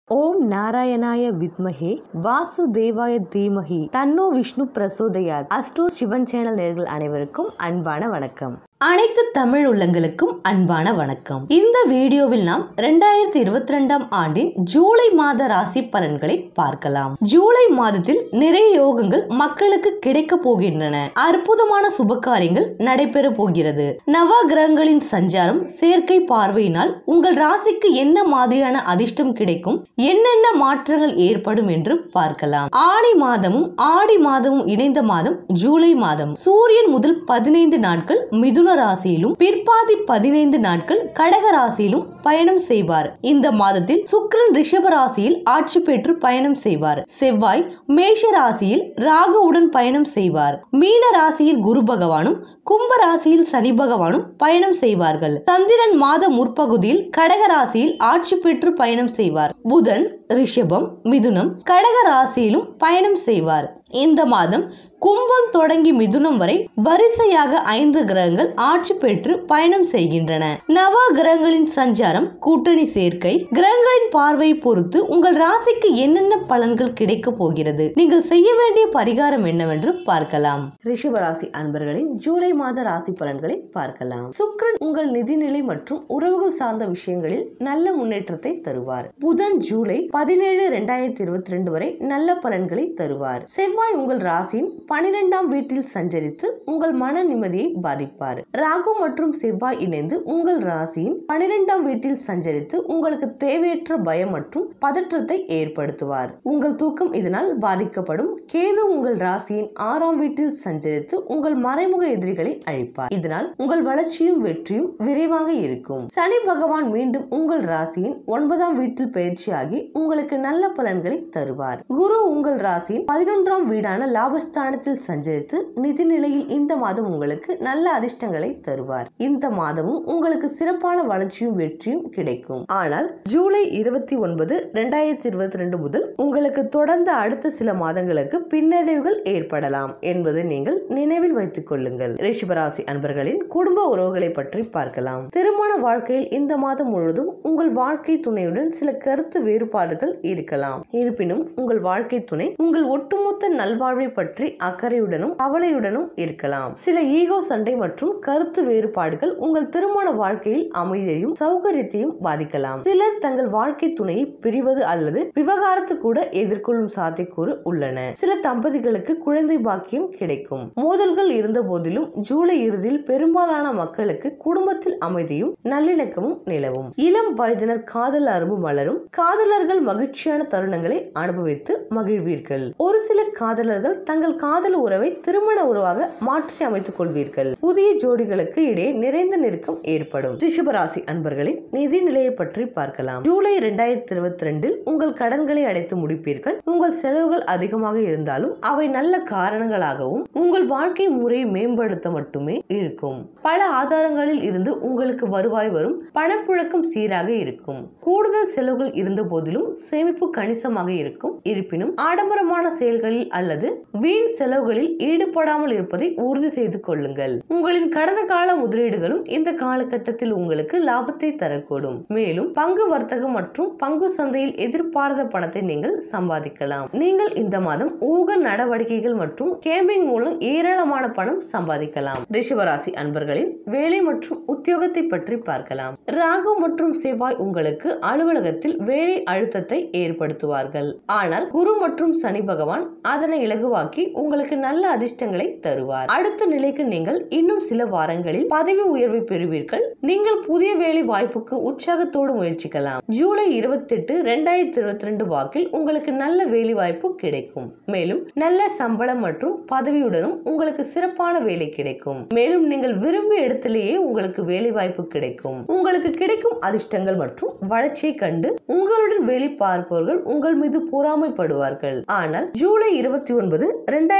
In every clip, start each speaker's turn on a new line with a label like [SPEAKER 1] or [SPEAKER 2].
[SPEAKER 1] ஓம் நாராயணாய வித்மஹே வாசுதேவாய தீமஹி தன்னோ விஷ்ணு பிரசோதயாத் அஸ்ட்ரோ சிவன் சேனல் நேர்கள் அனைவருக்கும் அன்பான வணக்கம் அனைத்து தமிழ் உள்ளங்களுக்கும் அன்பான வணக்கம் இந்த வீடியோவில் நாம் ரெண்டாயிரத்தி இருபத்தி ரெண்டாம் ஆண்டின் ஜூலை மாத ராசி பலன்களை பார்க்கலாம் ஜூலை மாதத்தில் நிறைய யோகங்கள் மக்களுக்கு கிடைக்க போகின்றன அற்புதமான சுபகாரியங்கள் நடைபெற போகிறது நவ கிரகங்களின் சஞ்சாரம் சேர்க்கை பார்வையினால் உங்கள் ராசிக்கு என்ன மாதிரியான அதிர்ஷ்டம் கிடைக்கும் என்னென்ன மாற்றங்கள் ஏற்படும் என்று பார்க்கலாம் ஆடி மாதமும் ஆடி மாதமும் இணைந்த மாதம் ஜூலை மாதம் சூரியன் முதல் பதினைந்து நாட்கள் மிதுன ராசியிலும் பிற்பாதி பதினைந்து நாட்கள் கடக ராசியிலும் பயணம் செய்வார் இந்த மாதத்தில் சுக்கிரன் ரிஷப ராசியில் ஆட்சி பெற்று பயணம் செய்வார் செவ்வாய் மேஷ ராசியில் ராகுவுடன் பயணம் செய்வார் மீன ராசியில் குரு பகவானும் கும்ப ராசியில் சனி பகவானும் பயணம் செய்வார்கள் சந்திரன் மாத முற்பகுதியில் கடக ராசியில் ஆட்சி பெற்று பயணம் செய்வார் புதன் ரிஷபம் மிதுனம் கடக ராசியிலும் பயணம் செய்வார் இந்த மாதம் கும்பம் தொடங்கி மிதுனம் வரை வரிசையாக ஐந்து கிரகங்கள் ஆட்சி பெற்று பயணம் செய்கின்றன நவ கிரகங்களின் சஞ்சாரம் கூட்டணி சேர்க்கை கிரகங்களின் பார்வை பொறுத்து உங்கள் ராசிக்கு என்னென்ன பலன்கள் கிடைக்க போகிறது நீங்கள் செய்ய வேண்டிய பரிகாரம் என்னவென்று பார்க்கலாம் ரிஷபராசி அன்பர்களின் ஜூலை மாத ராசி பலன்களை பார்க்கலாம் சுக்கிரன் உங்கள் நிதிநிலை மற்றும் உறவுகள் சார்ந்த விஷயங்களில் நல்ல முன்னேற்றத்தை தருவார் புதன் ஜூலை பதினேழு இரண்டாயிரத்தி இருபத்தி ரெண்டு வரை நல்ல பலன்களை தருவார் செவ்வாய் உங்கள் ராசியின் பனிரெண்டாம் வீட்டில் சஞ்சரித்து உங்கள் மன நிம்மதியை பாதிப்பார் ராகு மற்றும் செவ்வாய் இணைந்து உங்கள் ராசியின் பனிரெண்டாம் வீட்டில் சஞ்சரித்து உங்களுக்கு தேவையற்ற பயம் மற்றும் பதற்றத்தை ஏற்படுத்துவார் உங்கள் தூக்கம் இதனால் பாதிக்கப்படும் கேது உங்கள் ராசியின் ஆறாம் வீட்டில் சஞ்சரித்து உங்கள் மறைமுக எதிரிகளை அழிப்பார் இதனால் உங்கள் வளர்ச்சியும் வெற்றியும் விரைவாக இருக்கும் சனி பகவான் மீண்டும் உங்கள் ராசியின் ஒன்பதாம் வீட்டில் பயிற்சியாகி உங்களுக்கு நல்ல பலன்களை தருவார் குரு உங்கள் ராசியின் பதினொன்றாம் வீடான லாபஸ்தானத்தில் சஞ்சரித்து நிதி நிலையில் இந்த மாதம் உங்களுக்கு நல்ல அதிர்ஷ்டங்களை தருவார் இந்த மாதமும் உங்களுக்கு சிறப்பான வளர்ச்சியும் வெற்றியும் கிடைக்கும் ஆனால் ஜூலை இருபத்தி ஒன்பது இரண்டாயிரத்தி இருபத்தி ரெண்டு முதல் உங்களுக்கு தொடர்ந்து அடுத்த சில மாதங்களுக்கு பின்னடைவுகள் ஏற்படலாம் என்பதை நீங்கள் நினைவில் வைத்துக் கொள்ளுங்கள் ரிஷபராசி அன்பர்களின் குடும்ப உறவுகளை பற்றி பார்க்கலாம் திருமண வாழ்க்கையில் இந்த மாதம் முழுவதும் உங்கள் வாழ்க்கை துணையுடன் சில கருத்து வேறுபாடுகள் இருக்கலாம் இருப்பினும் உங்கள் வாழ்க்கை துணை உங்கள் ஒட்டுமொத்த நல்வாழ்வை பற்றி அக்கறையுடனும் கவலையுடனும் இருக்கலாம் சில ஈகோ சண்டை மற்றும் கருத்து வேறுபாடுகள் உங்கள் திருமண வாழ்க்கையில் அமைதியையும் சௌகரியத்தையும் பாதிக்கலாம் சிலர் தங்கள் வாழ்க்கை துணையை பிரிவது அல்லது விவகாரத்து கூட எதிர்கொள்ளும் சாத்தியக்கூறு உள்ளன சில தம்பதிகளுக்கு குழந்தை பாக்கியம் கிடைக்கும் மோதல்கள் இருந்த போதிலும் ஜூலை இறுதியில் பெரும்பாலான மக்களுக்கு குடும்பத்தில் அமைதியும் நல்லிணக்கமும் நிலவும் இளம் வயதினர் காதல் அரும்பு மலரும் காதலர்கள் மகிழ்ச்சியான தருணங்களை அனுபவித்து மகிழ்வீர்கள் ஒரு சில காதலர்கள் தங்கள் காதல் உறவை திருமண உறவாக மாற்றி அமைத்துக் கொள்வீர்கள் புதிய ஜோடிகளுக்கு இடையே நிறைந்த நெருக்கம் ஏற்படும் ரிஷபராசி அன்பர்களின் நிதி நிலையை பற்றி பார்க்கலாம் ஜூலை இரண்டாயிரத்தி இருபத்தி ரெண்டில் உங்கள் கடன்களை அடைத்து முடிப்பீர்கள் உங்கள் செலவுகள் அதிகமாக இருந்தாலும் அவை நல்ல காரணங்களாகவும் உங்கள் வாழ்க்கை முறையை மேம்படுத்த மட்டுமே இருக்கும் பல ஆதாரங்களில் இருந்து உங்களுக்கு வருவாய் வரும் பணப்புழக்கம் சீராக இருக்கும் கூடுதல் செலவுகள் இருந்த போதிலும் சேமிப்பு கணிசமாக இருக்கும் இருப்பினும் ஆடம்பரமான செயல்களில் அல்லது வீண் செலவுகளில் ஈடுபடாமல் இருப்பதை உறுதி செய்து கொள்ளுங்கள் உங்களின் கடந்த கால முதலீடுகளும் இந்த காலகட்டத்தில் உங்களுக்கு லாபத்தை தரக்கூடும் மேலும் பங்கு வர்த்தகம் மற்றும் பங்கு சந்தையில் எதிர்பாராத பணத்தை நீங்கள் சம்பாதிக்கலாம் நீங்கள் இந்த மாதம் ஊக நடவடிக்கைகள் மற்றும் கேம்பிங் மூலம் ஏராளமான பணம் சம்பாதிக்கலாம் ரிஷபராசி அன்பர்களின் வேலை மற்றும் உத்தியோகத்தை பற்றி பார்க்கலாம் ராகு மற்றும் செவ்வாய் உங்களுக்கு அலுவலகத்தில் வேலை அழுத்தத்தை ஏற்படுத்துவார்கள் ஆனால் குரு மற்றும் சனி பகவான் அதனை இலகுவாக்கி உங்களுக்கு நல்ல அதிர்ஷ்டங்களை தருவார் அடுத்த நிலைக்கு நீங்கள் இன்னும் சில வாரங்களில் பதவி உயர்வை பெறுவீர்கள் நீங்கள் புதிய வேலை வாய்ப்புக்கு உற்சாகத்தோடு முயற்சிக்கலாம் ஜூலை இருபத்தி எட்டு இரண்டாயிரத்தி இருபத்தி ரெண்டு வாக்கில் உங்களுக்கு நல்ல வேலை வாய்ப்பு கிடைக்கும் மேலும் நல்ல சம்பளம் மற்றும் பதவியுடனும் உங்களுக்கு சிறப்பான வேலை கிடைக்கும் மேலும் நீங்கள் விரும்பிய இடத்திலேயே உங்களுக்கு வேலை வாய்ப்பு கிடைக்கும் உங்களுக்கு கிடைக்கும் அதிர்ஷ்டங்கள் மற்றும் வளர்ச்சியை கண்டு உங்களுடன் வேலை பார்ப்பவர்கள் உங்கள் மீது பொறாமைப்படுவார்கள் ஆனால் ஜூலை இருபத்தி ஒன்பது இரண்டாயிரத்தி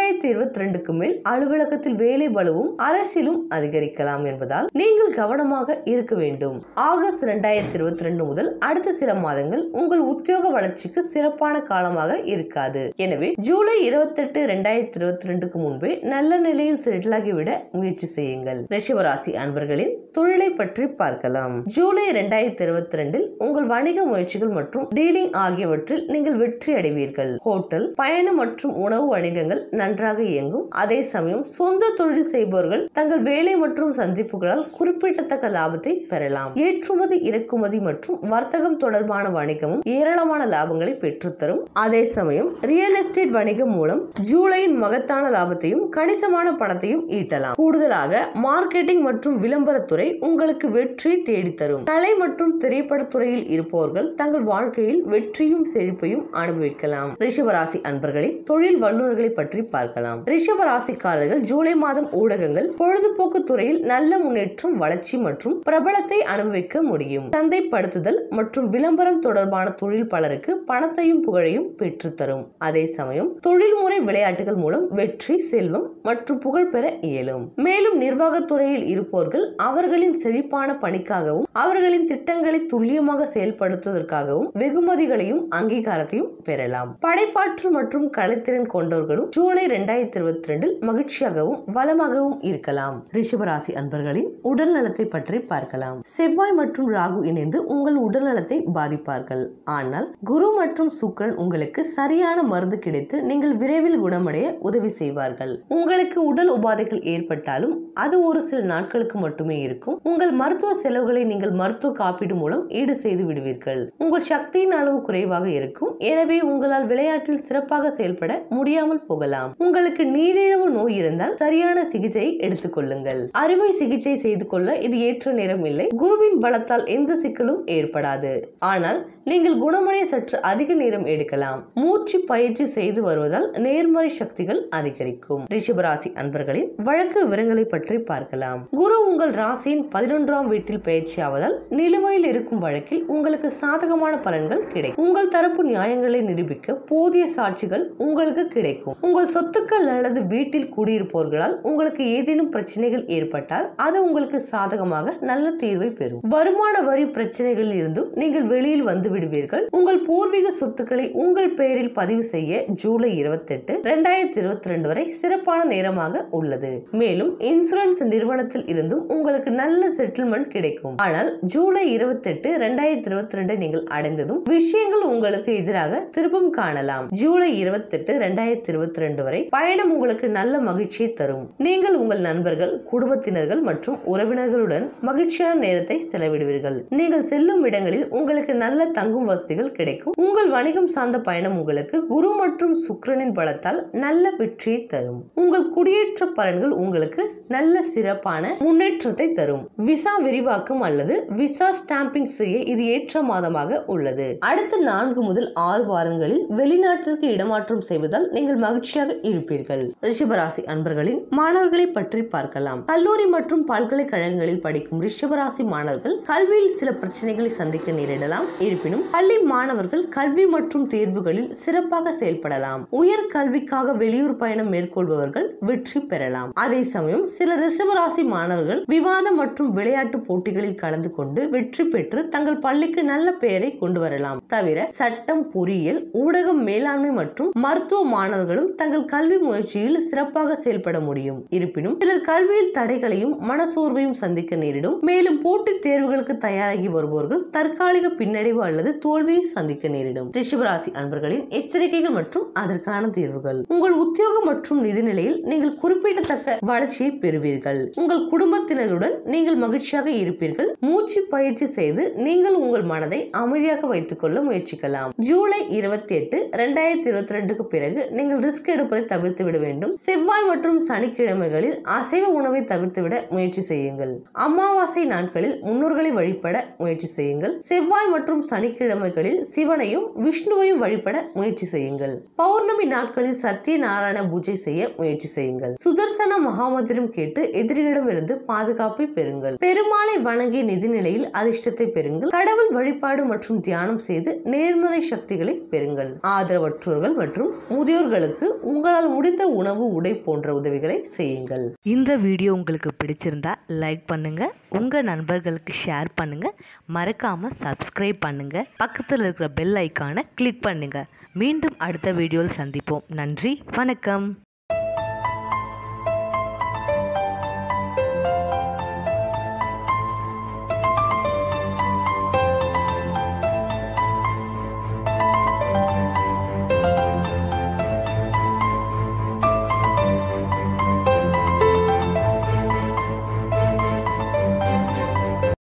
[SPEAKER 1] இரண்டாயிரத்தி இருபத்தி ரெண்டுக்கு மேல் அலுவலகத்தில் வேலை பலுவும் அரசியலும் அதிகரிக்கலாம் என்பதால் நீங்கள் கவனமாக இருக்க வேண்டும் ஆகஸ்ட் இரண்டாயிரத்தி இருபத்தி ரெண்டு முதல் அடுத்த சில மாதங்கள் உங்கள் உத்தியோக வளர்ச்சிக்கு சிறப்பான காலமாக இருக்காது எனவே ஜூலை இருபத்தெட்டு இரண்டாயிரத்தி இருபத்தி ரெண்டுக்கு முன்பே நல்ல நிலையில் செட்டில் ஆகிவிட முயற்சி செய்யுங்கள் ரிஷபராசி அன்பர்களின் தொழிலை பற்றி பார்க்கலாம் ஜூலை இரண்டாயிரத்தி இருபத்தி ரெண்டில் உங்கள் வணிக முயற்சிகள் மற்றும் டீலிங் ஆகியவற்றில் நீங்கள் வெற்றி அடைவீர்கள் ஹோட்டல் பயணம் மற்றும் உணவு வணிகங்கள் நன்றாக இயங்கும் அதே சமயம் சொந்த தொழில் செய்பவர்கள் தங்கள் வேலை மற்றும் சந்திப்புகளால் குறிப்பிடத்தக்க லாபத்தை பெறலாம் ஏற்றுமதி இறக்குமதி மற்றும் வர்த்தகம் தொடர்பான வணிகமும் ஏராளமான லாபங்களை பெற்றுத்தரும் அதே சமயம் ரியல் எஸ்டேட் வணிகம் மூலம் ஜூலையின் மகத்தான லாபத்தையும் கணிசமான பணத்தையும் ஈட்டலாம் கூடுதலாக மார்க்கெட்டிங் மற்றும் விளம்பரத்துறை உங்களுக்கு வெற்றி தேடித்தரும் கலை மற்றும் திரைப்படத்துறையில் இருப்பவர்கள் தங்கள் வாழ்க்கையில் வெற்றியும் செழிப்பையும் அனுபவிக்கலாம் ரிஷபராசி அன்பர்களின் தொழில் வல்லுநர்களை பற்றி பார்க்கலாம் ரிஷபராசிக்காரர்கள் ஜூலை மாதம் ஊடகங்கள் பொழுதுபோக்கு துறையில் நல்ல முன்னேற்றம் வளர்ச்சி மற்றும் பிரபலத்தை அனுபவிக்க முடியும் சந்தைப்படுத்துதல் மற்றும் விளம்பரம் தொடர்பான தொழில் பலருக்கு பணத்தையும் புகழையும் பெற்றுத்தரும் அதே சமயம் தொழில்முறை விளையாட்டுகள் மூலம் வெற்றி செல்வம் மற்றும் புகழ் பெற இயலும் மேலும் நிர்வாகத்துறையில் இருப்பவர்கள் அவர்களின் செழிப்பான பணிக்காகவும் அவர்களின் திட்டங்களை துல்லியமாக செயல்படுத்துவதற்காகவும் வெகுமதிகளையும் அங்கீகாரத்தையும் பெறலாம் படைப்பாற்றல் மற்றும் கலைத்திறன் கொண்டவர்களும் ஜூலை இரண்டாயிரத்தி இருபத்தி ரெண்டில் மகிழ்ச்சியாகவும் வளமாகவும் இருக்கலாம் ரிஷபராசி அன்பர்களின் உடல் நலத்தை பற்றி பார்க்கலாம் செவ்வாய் மற்றும் ராகு இணைந்து உங்கள் உடல் நலத்தை பாதிப்பார்கள் ஆனால் குரு மற்றும் சுக்கிரன் உங்களுக்கு சரியான மருந்து கிடைத்து நீங்கள் விரைவில் குணமடைய உதவி செய்வார்கள் உங்களுக்கு உடல் உபாதைகள் ஏற்பட்டாலும் அது ஒரு சில நாட்களுக்கு மட்டுமே இருக்கும் உங்கள் மருத்துவ செலவுகளை நீங்கள் மருத்துவ காப்பீடு மூலம் ஈடு செய்து விடுவீர்கள் உங்கள் சக்தியின் அளவு குறைவாக இருக்கும் எனவே உங்களால் விளையாட்டில் சிறப்பாக செயல்பட முடியாமல் போகலாம் உங்களுக்கு நீரிழிவு நோய் இருந்தால் சரியான சிகிச்சையை எடுத்துக்கொள்ளுங்கள் அறுவை சிகிச்சை செய்து கொள்ள இது ஏற்ற நேரம் இல்லை குருவின் பலத்தால் எந்த சிக்கலும் ஏற்படாது ஆனால் நீங்கள் குணமடைய சற்று அதிக நேரம் எடுக்கலாம் மூச்சு பயிற்சி செய்து வருவதால் நேர்மறை சக்திகள் அதிகரிக்கும் ரிஷபராசி அன்பர்களின் வழக்கு விவரங்களை பற்றி பார்க்கலாம் குரு உங்கள் ராசியின் பதினொன்றாம் வீட்டில் பயிற்சி ஆவதால் நிலுவையில் இருக்கும் வழக்கில் உங்களுக்கு சாதகமான பலன்கள் கிடைக்கும் உங்கள் தரப்பு நியாயங்களை நிரூபிக்க போதிய சாட்சிகள் உங்களுக்கு கிடைக்கும் உங்கள் சொத்துக்கள் அல்லது வீட்டில் குடியிருப்பவர்களால் உங்களுக்கு ஏதேனும் பிரச்சனைகள் ஏற்பட்டால் அது உங்களுக்கு சாதகமாக நல்ல தீர்வை பெறும் வருமான வரி பிரச்சனைகளில் இருந்தும் நீங்கள் வெளியில் வந்து விடுவீர்கள் உங்கள் பூர்வீக சொத்துக்களை உங்கள் பெயரில் பதிவு செய்ய ஜூலை இருபத்தி எட்டு இரண்டாயிரத்தி இருபத்தி ரெண்டு வரை சிறப்பான நேரமாக உள்ளது மேலும் இன்சூரன்ஸ் நிறுவனத்தில் இருந்தும் உங்களுக்கு நல்ல செட்டில்மெண்ட் கிடைக்கும் ஆனால் ஜூலை இருபத்தி எட்டு இரண்டாயிரத்தி இருபத்தி ரெண்டை நீங்கள் அடைந்ததும் விஷயங்கள் உங்களுக்கு எதிராக திருப்பம் காணலாம் ஜூலை இருபத்தி எட்டு இரண்டாயிரத்தி இருபத்தி ரெண்டு வரை பயணம் உங்களுக்கு நல்ல மகிழ்ச்சியை தரும் நீங்கள் உங்கள் நண்பர்கள் குடும்பத்தினர்கள் மற்றும் உறவினர்களுடன் மகிழ்ச்சியான நேரத்தை செலவிடுவீர்கள் நீங்கள் செல்லும் இடங்களில் உங்களுக்கு நல்ல தங்கும் வசதிகள் கிடைக்கும் உங்கள் வணிகம் சார்ந்த பயணம் உங்களுக்கு குரு மற்றும் சுக்கிரனின் பலத்தால் நல்ல வெற்றியை தரும் உங்கள் குடியேற்ற பலன்கள் உங்களுக்கு நல்ல சிறப்பான முன்னேற்றத்தை தரும் விசா விரிவாக்கம் அல்லது விசா ஸ்டாம்பிங் செய்ய இது ஏற்ற மாதமாக உள்ளது அடுத்த நான்கு முதல் ஆறு வாரங்களில் வெளிநாட்டிற்கு இடமாற்றம் செய்வதால் நீங்கள் மகிழ்ச்சியாக இருப்பீர்கள் ரிஷபராசி அன்பர்களின் மாணவர்களை பற்றி பார்க்கலாம் கல்லூரி மற்றும் பல்கலைக்கழகங்களில் படிக்கும் ரிஷபராசி மாணவர்கள் கல்வியில் சில பிரச்சனைகளை சந்திக்க நேரிடலாம் இருப்பினும் பள்ளி மாணவர்கள் கல்வி மற்றும் தேர்வுகளில் சிறப்பாக செயல்படலாம் உயர் கல்விக்காக வெளியூர் பயணம் மேற்கொள்பவர்கள் வெற்றி பெறலாம் அதே சமயம் சில ரிஷபராசி மாணவர்கள் விவாதம் மற்றும் விளையாட்டு போட்டிகளில் கலந்து கொண்டு வெற்றி பெற்று தங்கள் பள்ளிக்கு நல்ல பெயரை கொண்டு வரலாம் தவிர சட்டம் பொறியியல் ஊடகம் மேலாண்மை மற்றும் மருத்துவ மாணவர்களும் தங்கள் கல்வி முயற்சியில் சிறப்பாக செயல்பட முடியும் இருப்பினும் சிலர் கல்வியில் தடைகளையும் மனசோர்வையும் சந்திக்க நேரிடும் மேலும் போட்டித் தேர்வுகளுக்கு தயாராகி வருபவர்கள் தற்காலிக பின்னடைவு அல்லது தோல்வியை சந்திக்க நேரிடும் ரிஷபராசி அன்பர்களின் எச்சரிக்கைகள் மற்றும் அதற்கான தீர்வுகள் உங்கள் உத்தியோகம் மற்றும் நிதி நிலையில் நீங்கள் குறிப்பிடத்தக்க வளர்ச்சியை பெறுவீர்கள் உங்கள் குடும்பத்தினருடன் நீங்கள் மகிழ்ச்சியாக இருப்பீர்கள் மூச்சு பயிற்சி செய்து நீங்கள் உங்கள் மனதை அமைதியாக வைத்துக் கொள்ள முயற்சிக்கலாம் ஜூலை இருபத்தி எட்டு இரண்டாயிரத்தி இருபத்தி ரெண்டுக்கு பிறகு நீங்கள் ரிஸ்க் எடுப்பதை தவிர்த்து விட வேண்டும் செவ்வாய் மற்றும் சனிக்கிழமைகளில் அசைவ உணவை தவிர்த்துவிட முயற்சி செய்யுங்கள் அமாவாசை நாட்களில் முன்னோர்களை வழிபட முயற்சி செய்யுங்கள் செவ்வாய் மற்றும் சனிக்கிழமைகளில் சிவனையும் விஷ்ணுவையும் வழிபட முயற்சி செய்யுங்கள் பௌர்ணமி நாட்களில் சத்திய நாராயண பூஜை செய்ய முயற்சி செய்யுங்கள் சுதர்சன மகாமந்திரம் கேட்டு எதிரிகளிடமிருந்து பாதுகாப்பை பெறுங்கள் பெருமாளை வணங்கிய நிதிநிலையில் அதிர்ஷ்டத்தை பெறுங்கள் கடவுள் வழிபாடு மற்றும் தியானம் செய்து நேர்மறை சக்திகளை பெறுங்கள் ஆதரவற்றோர்கள் மற்றும் முதியோர்களுக்கு உங்களால் முடிந்த உணவு உடை போன்ற உதவிகளை செய்யுங்கள்
[SPEAKER 2] இந்த வீடியோ உங்களுக்கு பிடிச்சிருந்தா லைக் பண்ணுங்க உங்க நண்பர்களுக்கு ஷேர் பண்ணுங்க மறக்காம சப்ஸ்கிரைப் பண்ணுங்க பக்கத்தில் இருக்கிற பெல் ஐக்கானை கிளிக் பண்ணுங்க மீண்டும் அடுத்த வீடியோவில் சந்திப்போம் நன்றி வணக்கம்